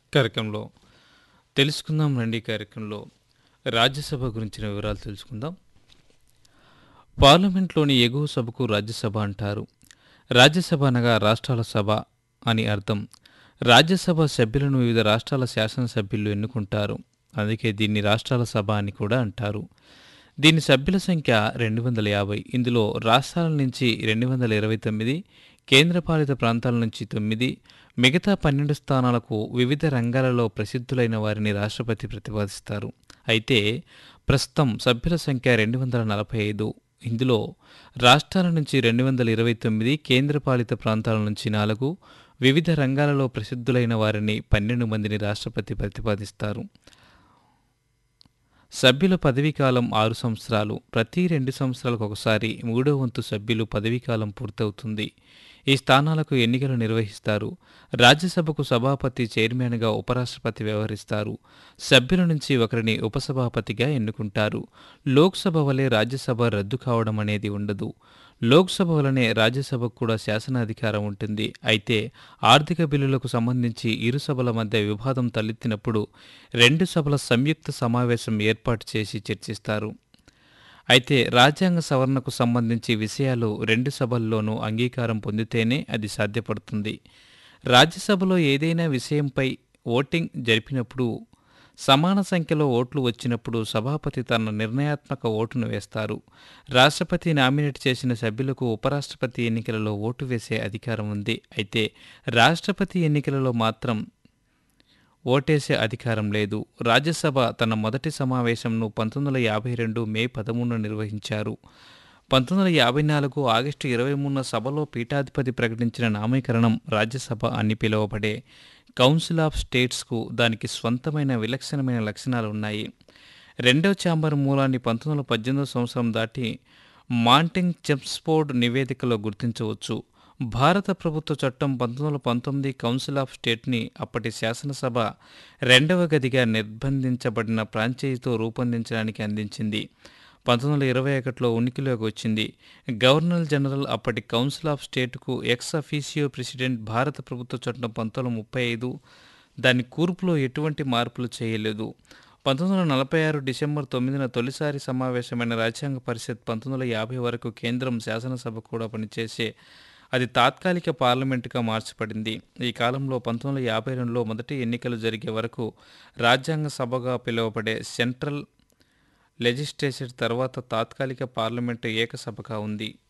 కార్యక్రమంలో తెలుసుకుందాం రండి కార్యక్రమంలో రాజ్యసభ గురించిన వివరాలు తెలుసుకుందాం పార్లమెంట్లోని ఎగువ సభకు రాజ్యసభ అంటారు రాజ్యసభ అనగా రాష్ట్రాల సభ అని అర్థం రాజ్యసభ సభ్యులను వివిధ రాష్ట్రాల శాసనసభ్యులు ఎన్నుకుంటారు అందుకే దీన్ని రాష్ట్రాల సభ అని కూడా అంటారు దీని సభ్యుల సంఖ్య రెండు వందల యాభై ఇందులో రాష్ట్రాల నుంచి రెండు వందల ఇరవై తొమ్మిది కేంద్రపాలిత ప్రాంతాల నుంచి తొమ్మిది మిగతా పన్నెండు స్థానాలకు వివిధ రంగాలలో ప్రసిద్ధులైన వారిని రాష్ట్రపతి ప్రతిపాదిస్తారు అయితే ప్రస్తుతం సభ్యుల సంఖ్య రెండు వందల నలభై ఐదు ఇందులో రాష్ట్రాల నుంచి రెండు వందల ఇరవై తొమ్మిది కేంద్రపాలిత ప్రాంతాల నుంచి నాలుగు వివిధ రంగాలలో ప్రసిద్ధులైన వారిని పన్నెండు మందిని రాష్ట్రపతి ప్రతిపాదిస్తారు సభ్యుల పదవీకాలం ఆరు సంవత్సరాలు ప్రతి రెండు సంవత్సరాలకు ఒకసారి మూడో వంతు సభ్యులు పదవీకాలం పూర్తవుతుంది ఈ స్థానాలకు ఎన్నికలు నిర్వహిస్తారు రాజ్యసభకు సభాపతి చైర్మన్గా ఉపరాష్ట్రపతి వ్యవహరిస్తారు సభ్యుల నుంచి ఒకరిని ఉపసభాపతిగా ఎన్నుకుంటారు లోక్సభ వలె రాజ్యసభ రద్దు కావడం అనేది ఉండదు లోక్సభ వలనే రాజ్యసభకు కూడా శాసనాధికారం ఉంటుంది అయితే ఆర్థిక బిల్లులకు సంబంధించి ఇరు సభల మధ్య వివాదం తలెత్తినప్పుడు రెండు సభల సంయుక్త సమావేశం ఏర్పాటు చేసి చర్చిస్తారు అయితే రాజ్యాంగ సవరణకు సంబంధించి విషయాలు రెండు సభల్లోనూ అంగీకారం పొందితేనే అది సాధ్యపడుతుంది రాజ్యసభలో ఏదైనా విషయంపై ఓటింగ్ జరిపినప్పుడు సమాన సంఖ్యలో ఓట్లు వచ్చినప్పుడు సభాపతి తన నిర్ణయాత్మక ఓటును వేస్తారు రాష్ట్రపతి నామినేట్ చేసిన సభ్యులకు ఉపరాష్ట్రపతి ఎన్నికలలో ఓటు వేసే అధికారం ఉంది అయితే రాష్ట్రపతి ఎన్నికలలో మాత్రం ఓటేసే అధికారం లేదు రాజ్యసభ తన మొదటి సమావేశంను పంతొమ్మిది వందల యాభై రెండు మే పదమూడున నిర్వహించారు పంతొమ్మిది వందల యాభై నాలుగు ఆగస్టు ఇరవై మూడున సభలో పీఠాధిపతి ప్రకటించిన నామీకరణం రాజ్యసభ అని పిలువబడే కౌన్సిల్ ఆఫ్ స్టేట్స్కు దానికి స్వంతమైన విలక్షణమైన లక్షణాలు ఉన్నాయి రెండవ ఛాంబర్ మూలాన్ని పంతొమ్మిది వందల పద్దెనిమిదవ సంవత్సరం దాటి మాంటింగ్ చెమ్స్ఫోర్డ్ నివేదికలో గుర్తించవచ్చు భారత ప్రభుత్వ చట్టం పంతొమ్మిది వందల పంతొమ్మిది కౌన్సిల్ ఆఫ్ స్టేట్ని అప్పటి శాసనసభ రెండవ గదిగా నిర్బంధించబడిన ప్రాంతీయతో రూపొందించడానికి అందించింది పంతొమ్మిది వందల ఇరవై ఒకటిలో ఉనికిలోకి వచ్చింది గవర్నర్ జనరల్ అప్పటి కౌన్సిల్ ఆఫ్ స్టేట్కు ఎక్స్ అఫీషియో ప్రెసిడెంట్ భారత ప్రభుత్వ చట్టం పంతొమ్మిది వందల ముప్పై ఐదు దాని కూర్పులో ఎటువంటి మార్పులు చేయలేదు పంతొమ్మిది వందల నలభై ఆరు డిసెంబర్ తొమ్మిదిన తొలిసారి సమావేశమైన రాజ్యాంగ పరిషత్ పంతొమ్మిది వందల యాభై వరకు కేంద్రం శాసనసభ కూడా పనిచేసే అది తాత్కాలిక పార్లమెంటుగా మార్చబడింది ఈ కాలంలో పంతొమ్మిది వందల యాభై రెండులో మొదటి ఎన్నికలు జరిగే వరకు రాజ్యాంగ సభగా పిలువబడే సెంట్రల్ లెజిస్లేచర్ తర్వాత తాత్కాలిక పార్లమెంటు ఏకసభగా ఉంది